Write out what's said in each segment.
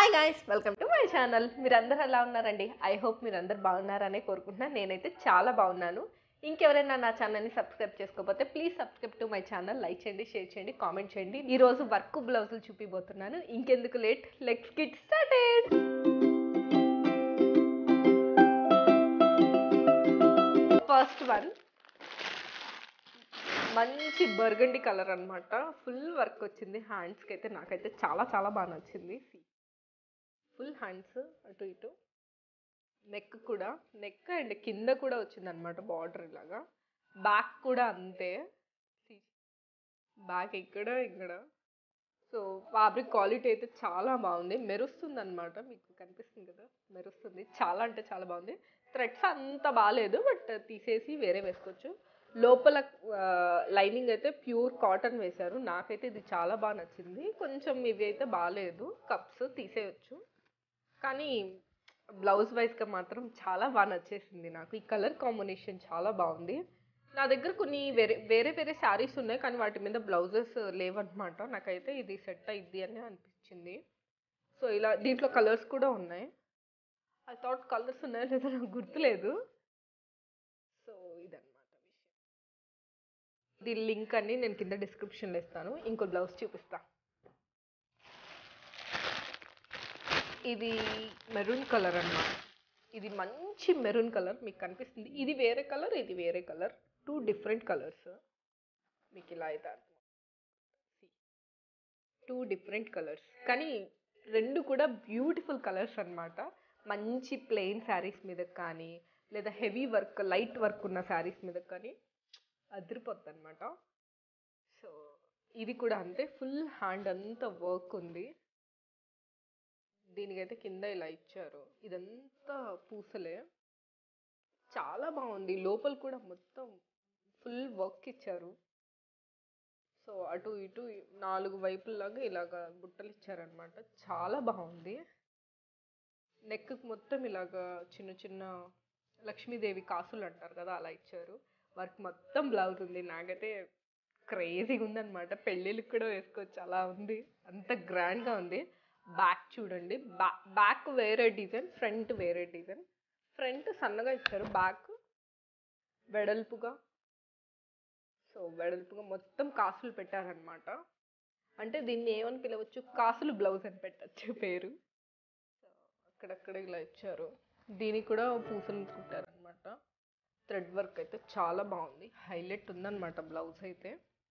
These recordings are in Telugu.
hi guys welcome to my channel మీరందరూ ఎలా ఉన్నారండి ఐ హోప్ మీరందరూ బాగున్నారనే కోరుకుంటున్నాను నేనైతే చాలా బాగున్నాను ఇంకెవరైనా నా ఛానల్ని సబ్స్క్రైబ్ చేసుకోకపోతే please subscribe to my channel like చేయండి షేర్ చేయండి కామెంట్ చేయండి ఈ రోజు వర్క్ బ్లౌజులు చూపిపోతున్నాను ఇంకెందుకు late let's get started first one మంచి బర్గండి కలర్ అన్నమాట ఫుల్ వర్క్ వచ్చింది హ్యాండ్స్కి అయితే నాకైతే చాలా చాలా బాగా నచ్చింది ఫుల్ హ్యాండ్స్ అటు ఇటు నెక్ కూడా నెక్ అండ్ కింద కూడా వచ్చింది అనమాట బార్డర్ ఇలాగా బ్యాక్ కూడా అంతే బ్యాక్ ఇక్కడ ఇక్కడ సో ఫ్యాబ్రిక్ క్వాలిటీ అయితే చాలా బాగుంది మెరుస్తుంది అనమాట మీకు కనిపిస్తుంది కదా మెరుస్తుంది చాలా అంటే చాలా బాగుంది థ్రెడ్స్ అంత బాగాలేదు బట్ తీసేసి వేరే వేసుకోవచ్చు లోపల లైనింగ్ అయితే ప్యూర్ కాటన్ వేశారు నాకైతే ఇది చాలా బాగా నచ్చింది కొంచెం ఇవి అయితే బాగాలేదు కప్స్ తీసేయచ్చు కానీ బ్లౌజ్ వైజ్గా మాత్రం చాలా బాగా నచ్చేసింది నాకు ఈ కలర్ కాంబినేషన్ చాలా బాగుంది నా దగ్గర కొన్ని వేరే వేరే వేరే శారీస్ ఉన్నాయి కానీ వాటి మీద బ్లౌజెస్ లేవన్నమాట నాకైతే ఇది సెట్ అయింది అని అనిపించింది సో ఇలా దీంట్లో కలర్స్ కూడా ఉన్నాయి ఐ థాట్ కలర్స్ ఉన్నాయో లేదో నాకు గుర్తులేదు సో ఇదన్నమాట విషయం దీని లింక్ అన్ని నేను కింద డిస్క్రిప్షన్లో ఇస్తాను ఇంకో బ్లౌజ్ చూపిస్తా ఇది మెరూన్ కలర్ అన్నమాట ఇది మంచి మెరూన్ కలర్ మీకు కనిపిస్తుంది ఇది వేరే కలర్ ఇది వేరే కలర్ టూ డిఫరెంట్ కలర్స్ మీకు ఇలా అయితే టూ డిఫరెంట్ కలర్స్ కానీ రెండు కూడా బ్యూటిఫుల్ కలర్స్ అన్నమాట మంచి ప్లెయిన్ శారీస్ మీద కానీ లేదా హెవీ వర్క్ లైట్ వర్క్ ఉన్న శారీస్ మీద కానీ అదిరిపోద్ది అనమాట సో ఇది కూడా అంతే ఫుల్ హ్యాండ్ అంతా వర్క్ ఉంది దీనికైతే కింద ఇలా ఇచ్చారు ఇదంతా పూసలే చాలా బాగుంది లోపల కూడా మొత్తం ఫుల్ వర్క్ ఇచ్చారు సో అటు ఇటు నాలుగు వైపులాగా ఇలాగా బుట్టలు ఇచ్చారనమాట చాలా బాగుంది నెక్ మొత్తం ఇలాగా చిన్న చిన్న లక్ష్మీదేవి కాసులు అంటారు కదా అలా ఇచ్చారు వర్క్ మొత్తం బ్లౌజ్ ఉంది నాకైతే క్రేజీగా ఉందన్నమాట పెళ్ళిళ్ళకి కూడా వేసుకోవచ్చు అలా ఉంది అంత గ్రాండ్గా ఉంది బ్యాక్ చూడండి బ్యాక్ బ్యాక్ వేరే డిజైన్ ఫ్రంట్ వేరే డిజైన్ ఫ్రంట్ సన్నగా ఇచ్చారు బ్యాక్ వెడల్పుగా సో వెడల్పుగా మొత్తం కాసులు పెట్టారనమాట అంటే దీన్ని ఏమని పిలవచ్చు కాసులు బ్లౌజ్ అని పెట్టచ్చు పేరు సో అక్కడక్కడ ఇలా ఇచ్చారు దీనికి కూడా పూసలు కుట్టారనమాట థ్రెడ్ వర్క్ అయితే చాలా బాగుంది హైలైట్ ఉందన్నమాట బ్లౌజ్ అయితే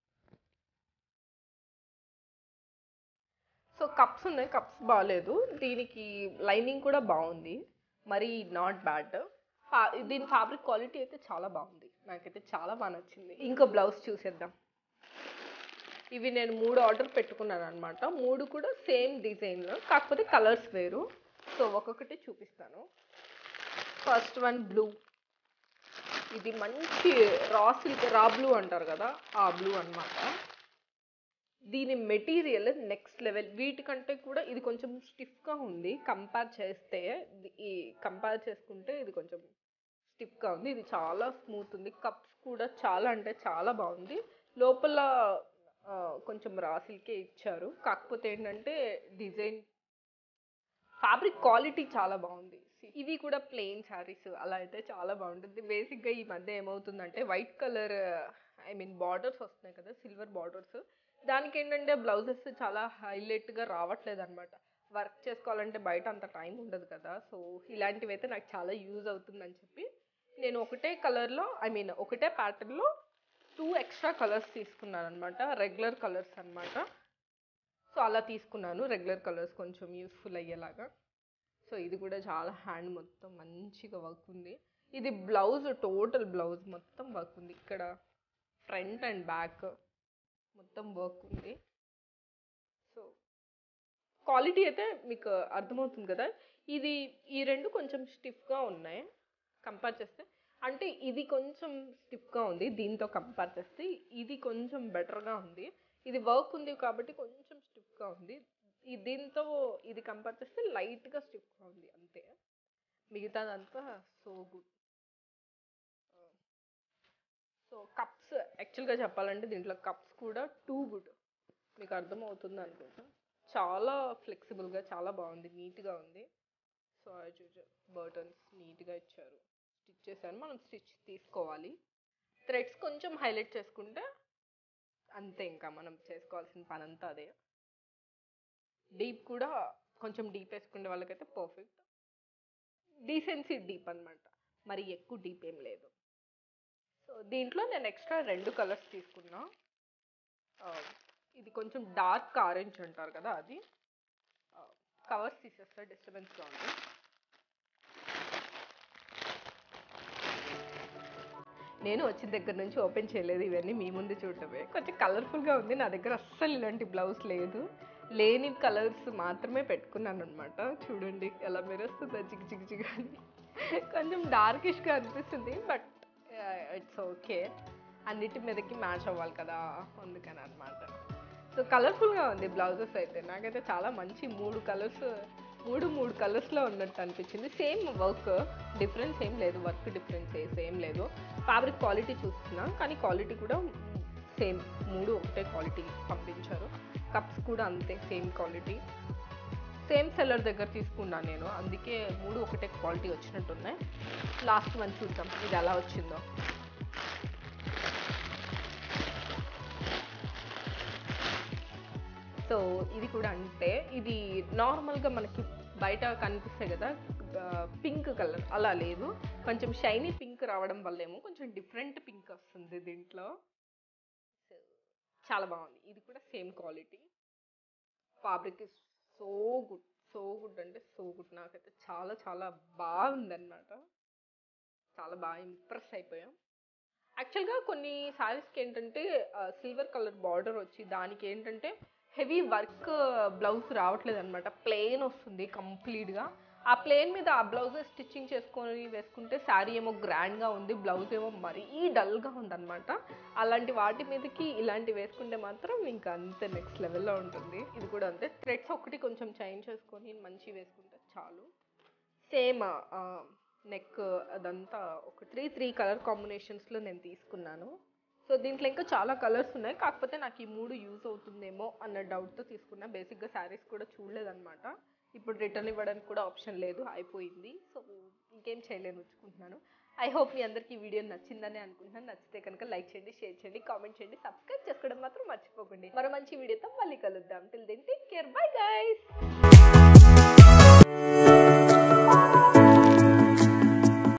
సో కప్స్ ఉన్నాయి కప్స్ బాగాలేదు దీనికి లైనింగ్ కూడా బాగుంది మరి నాట్ బ్యాడ్ దీని ఫ్యాబ్రిక్ క్వాలిటీ అయితే చాలా బాగుంది నాకైతే చాలా బాగా నచ్చింది ఇంకో బ్లౌజ్ చూసేద్దాం ఇవి నేను మూడు ఆర్డర్ పెట్టుకున్నాను అనమాట మూడు కూడా సేమ్ డిజైన్లో కాకపోతే కలర్స్ వేరు సో ఒక్కొక్కటి చూపిస్తాను ఫస్ట్ వన్ బ్లూ ఇది మంచి రా సిల్క్ రా బ్లూ అంటారు కదా ఆ బ్లూ అన్నమాట దీని మెటీరియల్ నెక్స్ట్ లెవెల్ వీటికంటే కూడా ఇది కొంచెం స్టిఫ్గా ఉంది కంపేర్ చేస్తే ఇది- ఈ కంపేర్ చేసుకుంటే ఇది కొంచెం స్టిఫ్గా ఉంది ఇది చాలా స్మూత్ ఉంది కప్స్ కూడా చాలా అంటే చాలా బాగుంది లోపల ఆ, కొంచెం రా సిల్కే ఇచ్చారు కాకపోతే ఏంటంటే డిజైన్ ఫ్యాబ్రిక్ క్వాలిటీ చాలా బాగుంది ఇవి కూడా ప్లెయిన్ శారీస్ అలా అయితే చాలా బాగుంటుంది బేసిక్గా ఈ మధ్య ఏమవుతుందంటే white colour I mean borders వస్తున్నాయి కదా సిల్వర్ బార్డర్స్ దానికి ఏంటంటే బ్లౌజెస్ చాలా హైలైట్గా రావట్లేదు అనమాట వర్క్ చేసుకోవాలంటే బయట అంత టైం ఉండదు కదా సో ఇలాంటివి అయితే నాకు చాలా యూజ్ అవుతుందని చెప్పి నేను ఒకటే కలర్లో ఐ మీన్ ఒకటే ప్యాటర్న్లో టూ ఎక్స్ట్రా కలర్స్ తీసుకున్నాను అనమాట రెగ్యులర్ కలర్స్ అన్నమాట సో అలా తీసుకున్నాను రెగ్యులర్ కలర్స్ కొంచెం యూస్ఫుల్ అయ్యేలాగా సో ఇది కూడా చాలా హ్యాండ్ మొత్తం మంచిగా వర్క్ ఉంది ఇది బ్లౌజ్ టోటల్ బ్లౌజ్ మొత్తం వర్క్ ఉంది ఇక్కడ ఫ్రంట్ అండ్ బ్యాక్ మొత్తం వర్క్ ఉంది సో క్వాలిటీ అయితే మీకు అర్థమవుతుంది కదా ఇది ఈ రెండు కొంచెం స్టిఫ్గా ఉన్నాయి కంపేర్ చేస్తే అంటే ఇది కొంచెం స్టిఫ్గా ఉంది దీంతో కంపేర్ చేస్తే ఇది కొంచెం బెటర్గా ఉంది ఇది వర్క్ ఉంది కాబట్టి కొంచెం స్టిఫ్గా ఉంది ఈ దీంతో ఇది కంపేర్ చేస్తే లైట్గా స్టిఫ్గా ఉంది అంతే మిగతాదంతా సో గుడ్ సో కప్స్ యాక్చువల్గా చెప్పాలంటే దీంట్లో కప్స్ కూడా టూ గుడ్ మీకు అర్థమవుతుంది అనుకుంటా చాలా ఫ్లెక్సిబుల్గా చాలా బాగుంది నీట్గా ఉంది సో యాజ్ యూజువల్ బటన్స్ నీట్గా ఇచ్చారు స్టిచ్ చేశాను మనం స్టిచ్ తీసుకోవాలి థ్రెడ్స్ కొంచెం హైలైట్ చేసుకుంటే అంతే ఇంకా మనం చేసుకోవాల్సిన పని అంతా అదే డీప్ కూడా కొంచెం డీప్ వేసుకునే వాళ్ళకైతే పర్ఫెక్ట్ డీసెన్సీ డీప్ అన్నమాట మరి ఎక్కువ డీప్ ఏం లేదు సో దీంట్లో నేను ఎక్స్ట్రా రెండు కలర్స్ తీసుకున్నా ఆ, ఇది కొంచెం డార్క్ ఆరెంజ్ అంటారు కదా అది కవర్స్ తీసేస్తా డిస్టర్బెన్స్గా ఉంది నేను వచ్చిన దగ్గర నుంచి ఓపెన్ చేయలేదు ఇవన్నీ మీ ముందు చూడటమే కొంచెం కలర్ఫుల్గా ఉంది నా దగ్గర అస్సలు ఇలాంటి బ్లౌజ్ లేదు లేని కలర్స్ మాత్రమే పెట్టుకున్నాను అనమాట చూడండి ఎలా మెరుస్తుందో జిగ్ జిగ్ జిగ్ అని కొంచెం డార్కిష్గా అనిపిస్తుంది బట్ ఇట్స్ ఓకే అన్నిటి మీదకి మ్యాచ్ అవ్వాలి కదా అందుకని అనమాట సో కలర్ఫుల్గా ఉంది బ్లౌజెస్ అయితే నాకైతే చాలా మంచి మూడు కలర్స్ మూడు మూడు కలర్స్లో ఉన్నట్టు అనిపించింది సేమ్ వర్క్ డిఫరెన్స్ ఏం లేదు వర్క్ డిఫరెన్స్ ఏం లేదు ఫ్యాబ్రిక్ క్వాలిటీ చూస్తున్నా కానీ క్వాలిటీ కూడా సేమ్ మూడు ఒకటే క్వాలిటీ పంపించారు కప్స్ కూడా అంతే సేమ్ క్వాలిటీ సేమ్ సెల్లర్ దగ్గర తీసుకున్నాను నేను అందుకే మూడు ఒకటే క్వాలిటీ వచ్చినట్టున్నాయి లాస్ట్ వన్ చూద్దాం ఇది ఎలా వచ్చిందో సో ఇది కూడా అంటే ఇది నార్మల్గా మనకి బయట కనిపిస్తాయి కదా పింక్ కలర్ అలా లేదు కొంచెం షైనీ పింక్ రావడం వల్లేమో కొంచెం డిఫరెంట్ పింక్ వస్తుంది దీంట్లో సో చాలా బాగుంది ఇది కూడా same quality fabric is so good so good అంటే సో గుడ్ నాకైతే చాలా చాలా బాగుందన్నమాట చాలా బాగా ఇంప్రెస్ అయిపోయాం యాక్చువల్గా కొన్ని శారీస్కి ఏంటంటే సిల్వర్ కలర్ బార్డర్ వచ్చి దానికి ఏంటంటే హెవీ వర్క్ బ్లౌజ్ రావట్లేదు అనమాట ప్లెయిన్ వస్తుంది కంప్లీట్గా ఆ ప్లెయిన్ మీద ఆ బ్లౌజ్ స్టిచ్చింగ్ చేసుకొని వేసుకుంటే శారీ ఏమో గ్రాండ్గా ఉంది బ్లౌజ్ ఏమో మరీ డల్గా ఉందన్నమాట అలాంటి వాటి మీదకి ఇలాంటి వేసుకుంటే మాత్రం ఇంకా అంతే నెక్స్ట్ లెవెల్లో ఉంటుంది ఇది కూడా అంతే థ్రెడ్స్ ఒకటి కొంచెం చేంజ్ చేసుకొని మంచి వేసుకుంటే చాలు సేమ్ నెక్ అదంతా ఒక త్రీ త్రీ కలర్ కాంబినేషన్స్లో నేను తీసుకున్నాను సో దీంట్లో ఇంకా చాలా కలర్స్ ఉన్నాయి కాకపోతే నాకు ఈ మూడు యూజ్ అవుతుందేమో అన్న డౌట్తో తీసుకున్నా బేసిక్గా శారీస్ కూడా చూడలేదన్నమాట ఇప్పుడు రిటర్న్ ఇవ్వడానికి కూడా ఆప్షన్ లేదు అయిపోయింది సో ఇంకేం చేయలేను ఉంచుకుంటున్నాను ఐ హోప్ మీ అందరికీ ఈ వీడియో నచ్చిందని అనుకుంటున్నాను నచ్చితే కనుక లైక్ చేయండి షేర్ చేయండి కామెంట్ చేయండి సబ్స్క్రైబ్ చేసుకోవడం మాత్రం మర్చిపోకండి మరో మంచి వీడియోతో మళ్ళీ కలుద్దాం till then take care bye guys